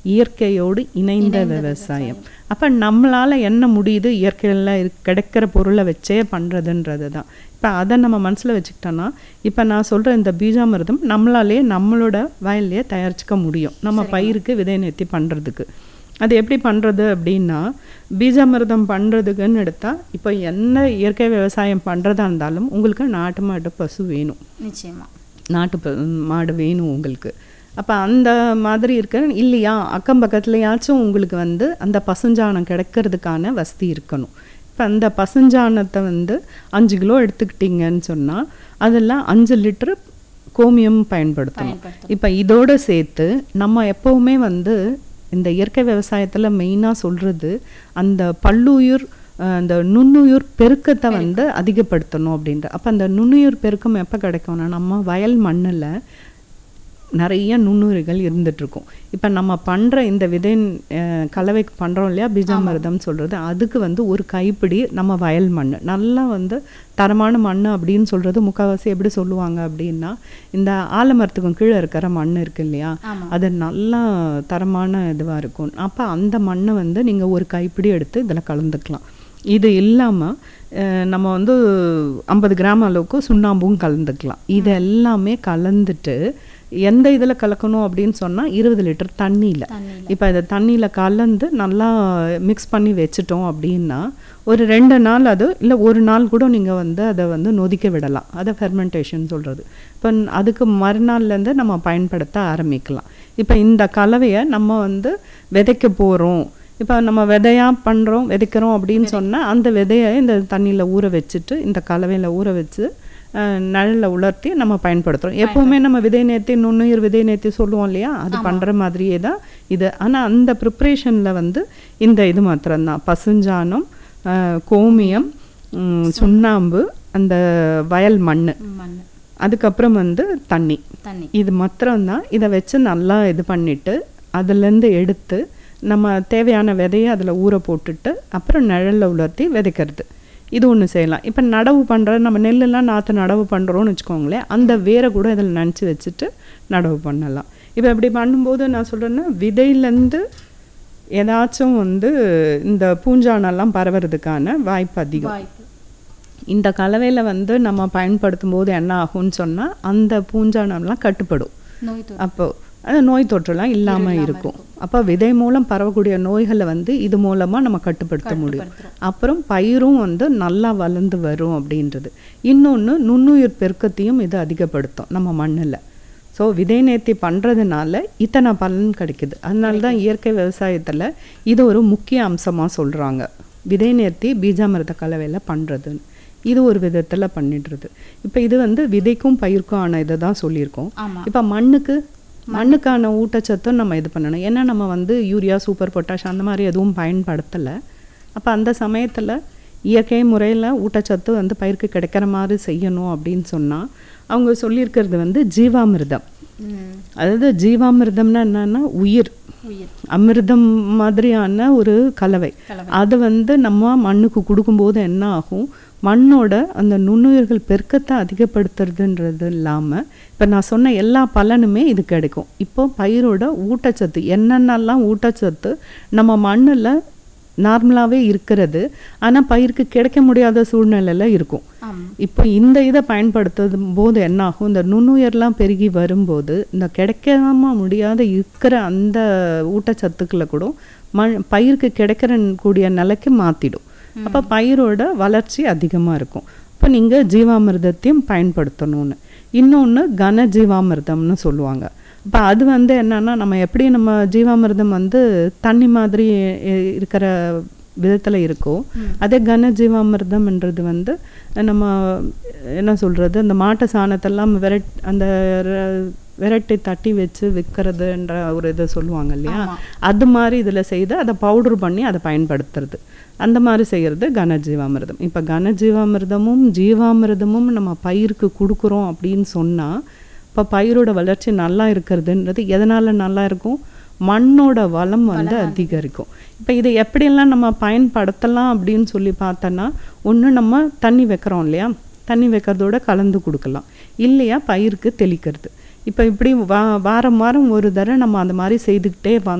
இயற்கையோடு இணைந்த விவசாயம் அப்போ நம்மளால் என்ன முடியுது இயற்கையில் இருக் கிடைக்கிற பொருளை வச்சே பண்ணுறதுன்றது தான் இப்போ அதை நம்ம மனசில் வச்சுக்கிட்டோன்னா இப்போ நான் சொல்கிற இந்த பீஜாமிர்தம் நம்மளாலே நம்மளோட வயல்லையே தயாரிச்சுக்க முடியும் நம்ம பயிருக்கு விதை நேர்த்தி பண்ணுறதுக்கு அது எப்படி பண்ணுறது அப்படின்னா பீஜாமிர்தம் பண்ணுறதுக்குன்னு எடுத்தால் இப்போ என்ன இயற்கை விவசாயம் பண்ணுறதா இருந்தாலும் உங்களுக்கு நாட்டு மாட்டு பசு வேணும் நிச்சயமா நாட்டு ப- மாடு வேணும் உங்களுக்கு அப்போ அந்த மாதிரி இருக்க இல்லையா அக்கம் பக்கத்துலையாச்சும் உங்களுக்கு வந்து அந்த பசுஞ்சாணம் கிடைக்கிறதுக்கான வசதி இருக்கணும் இப்போ அந்த பசுஞ்சாணத்தை வந்து அஞ்சு கிலோ எடுத்துக்கிட்டீங்கன்னு சொன்னால் அதில் அஞ்சு லிட்டரு கோமியம் பயன்படுத்தணும் இப்போ இதோட சேர்த்து நம்ம எப்போவுமே வந்து இந்த இயற்கை விவசாயத்தில் மெயினாக சொல்கிறது அந்த பல்லுயிர் அஹ், அந்த நுண்ணுயிர் பெருக்கத்தை வந்து அதிகப்படுத்தணும் அப்படின்ற அப்போ அந்த நுண்ணுயிர் பெருக்கம் எப்போ கிடைக்கும்னா நம்ம வயல் மண்ணில் நிறைய நுண்ணுயிர்கள் இருந்துகிட்ருக்கும் இப்போ நம்ம பண்ணுற இந்த விதை அஹ், கலவைக்கு பண்ணுறோம் இல்லையா பீஜாமிர்தம் சொல்கிறது அதுக்கு வந்து ஒரு கைப்பிடி நம்ம வயல் மண் நல்லா வந்து தரமான மண் அப்படின்னு சொல்கிறது முக்கால்வாசி எப்படி சொல்லுவாங்க அப்படின்னா இந்த ஆலமரத்துக்கும் கீழே இருக்கிற மண் இருக்கு இல்லையா அது நல்லா தரமான இதுவாக இருக்கும் அப்போ அந்த மண்ணை வந்து நீங்கள் ஒரு கைப்பிடி எடுத்து இதில் கலந்துக்கலாம் இது இல்லாமல் நம்ம வந்து ஐம்பது கிராம் அளவுக்கு சுண்ணாம்பும் கலந்துக்கலாம் இது எல்லாமே கலந்துட்டு எந்த இதில் கலக்கணும் அப்படின்னு சொன்னால் இருபது லிட்டர் தண்ணியில் இப்போ இதை தண்ணியில் கலந்து நல்லா மிக்ஸ் பண்ணி வச்சுட்டோம் அப்படின்னா ஒரு ரெண்டு நாள் அது இல்லை ஒரு நாள் கூட நீங்கள் வந்து அதை வந்து நொதிக்க விடலாம் அதை ஃபெர்மெண்டேஷன் சொல்கிறது இப்போ அதுக்கு மறுநாள்லேருந்து நம்ம பயன்படுத்த ஆரம்பிக்கலாம் இப்போ இந்த கலவையை நம்ம வந்து விதைக்க போகிறோம் இப்போ நம்ம விதையா பண்ணுறோம் விதைக்கிறோம் அப்படின்னு சொன்னால் அந்த விதையை இந்த தண்ணியில் ஊற வச்சுட்டு இந்த கலவையில் ஊற வச்சு அஹ், நிழல்ல உலர்த்தி நம்ம பயன்படுத்துகிறோம் எப்போவுமே நம்ம விதை நேர்த்தி நுண்ணுயிர் விதை நேர்த்தி சொல்லுவோம் இல்லையா அது பண்ணுற மாதிரியே தான் இது ஆனால் அந்த ப்ரிப்ரேஷனில் வந்து இந்த இது மாத்திரம்தான் பசுஞ்சாணம் அஹ், கோமியம் ம், சுண்ணாம்பு அந்த வயல் மண் மண் அதுக்கப்புறம் வந்து தண்ணி தண்ணி இது மாத்திரம்தான் இதை வச்சு நல்லா இது பண்ணிட்டு அதுலேருந்து எடுத்து நம்ம தேவையான விதையை அதில் ஊற போட்டுட்டு அப்புறம் நிழல்ல உலர்த்தி விதைக்கிறது இது ஒன்று செய்யலாம் இப்போ நடவு பண்ணுற நம்ம நெல்லெல்லாம் நாற்று நடவு பண்ணுறோன்னு வச்சுக்கோங்களேன் அந்த வேரை கூட இதில் நினச்சி வச்சுட்டு நடவு பண்ணலாம் இப்போ இப்படி பண்ணும்போது நான் சொல்கிறேன்னா விதையிலேருந்து ஏதாச்சும் வந்து இந்த பூஞ்சானெல்லாம் பரவறதுக்கான வாய்ப்பு அதிகம் வாய்ப்பு இந்த கலவையில் வந்து நம்ம பயன்படுத்தும் போது என்ன ஆகும்னு சொன்னால் அந்த பூஞ்சானம்லாம் கட்டுப்படும் நோய் தொற்று அப்போ அந்த நோய் தொற்றுலாம் இல்லாமல் இருக்கும் அப்போ விதை மூலம் பரவக்கூடிய நோய்களை வந்து இது மூலமாக நம்ம கட்டுப்படுத்த முடியும் அப்புறம் பயிரும் வந்து நல்லா வளர்ந்து வரும் அப்படின்றது இன்னொன்று நுண்ணுயிர் பெருக்கத்தையும் இது அதிகப்படுத்தும் நம்ம மண்ணில் ஸோ விதை நேர்த்தி பண்ணுறதுனால இத்தனை பலன் கிடைக்குது அதனால தான் இயற்கை விவசாயத்தில் இது ஒரு முக்கிய அம்சமாக சொல்கிறாங்க விதை நேர்த்தி பீஜாமிரத கலவையில் பண்ணுறதுன்னு இது ஒரு விதத்தில் பண்ணிடுறது இப்போ இது வந்து விதைக்கும் பயிருக்கும் ஆன இதை தான் சொல்லியிருக்கோம் ஆமா இப்போ மண்ணுக்கு மண்ணுக்கான ஊட்டச்சத்தும் நம்ம இது பண்ணணும் ஏன்னா நம்ம வந்து யூரியா சூப்பர் பொட்டாஷ் அந்த மாதிரி எதுவும் பயன்படுத்தலை அப்போ அந்த சமயத்தில் இயற்கை முறையில் ஊட்டச்சத்து வந்து பயிருக்கு கிடைக்கிற மாதிரி செய்யணும் அப்படின்னு சொன்னால் அவங்க சொல்லியிருக்கிறது வந்து ஜீவாமிர்தம் ம் அதாவது ஜீவாமிர்தம்னா என்னன்னா உயிர் உயிர் அமிர்தம் மாதிரியான ஒரு கலவை கலவை. அது வந்து நம்ம மண்ணுக்கு கொடுக்கும்போது என்ன ஆகும் மண்ணோட அந்த நுண்ணுயிர்கள் பெருக்கத்தை அதிகப்படுத்துறதுன்றது இல்லாமல் இப்போ நான் சொன்ன எல்லா பலனுமே இது கிடைக்கும் இப்போ பயிரோட ஊட்டச்சத்து என்னென்னலாம் ஊட்டச்சத்து நம்ம மண்ணில் நார்மலாகவே இருக்கிறது ஆனால் பயிருக்கு கிடைக்க முடியாத சூழ்நிலையில் இருக்கும் ஆமா இப்போ இந்த இதை பயன்படுத்தும் போது என்ன ஆகும் இந்த நுண்ணுயர்லாம் பெருகி வரும்போது இந்த கிடைக்காம முடியாத இருக்கிற அந்த ஊட்டச்சத்துக்களை கூட மண் பயிருக்கு கிடைக்கிற கூடிய நிலைக்கு மாற்றிடும் அப்போ பயிரோட வளர்ச்சி அதிகமாக இருக்கும் அப்போ நீங்கள் ஜீவாமிர்தத்தையும் பயன்படுத்தணும்னு இன்னொன்று கன ஜீவாமிர்தம்னு சொல்லுவாங்க இப்போ அது வந்து என்னன்னா நம்ம எப்படி நம்ம ஜீவாமிர்தம் வந்து தண்ணி மாதிரி இ- இருக்கிற விதத்தில் இருக்கோ அதே கன ஜீவாமிர்தம்ன்றது வந்து நம்ம என்ன சொல்கிறது அந்த மாட்டு சாணத்தெல்லாம் விரட் அந்த ர- விரட்டி தட்டி வச்சு விற்கிறதுன்ற ஒரு இதை சொல்லுவாங்க இல்லையா அது மாதிரி இதில் செய்து அதை பவுடர் பண்ணி அதை பயன்படுத்துறது அந்த மாதிரி செய்கிறது கன ஜீவாமிர்தம் இப்போ கன ஜீவாமிர்தமும் ஜீவாமிர்தமும் நம்ம பயிருக்கு கொடுக்குறோம் அப்படின்னு சொன்னால் இப்போ பயிரோட வளர்ச்சி நல்லா இருக்கிறதுன்றது எதனால் நல்லா இருக்கும் மண்ணோட வளம் வந்து அதிகரிக்கும் இப்போ இதை எப்படியெல்லாம் நம்ம பயன்படுத்தலாம் அப்படின்னு சொல்லி பார்த்தோன்னா ஒன்று நம்ம தண்ணி வைக்கிறோம் இல்லையா தண்ணி வைக்கிறதோட கலந்து கொடுக்கலாம் இல்லையா பயிருக்கு தெளிக்கிறது இப்போ இப்படி வா வாரம் வாரம் ஒரு தடவை நம்ம அந்த மாதிரி செய்துக்கிட்டே வந்தோம்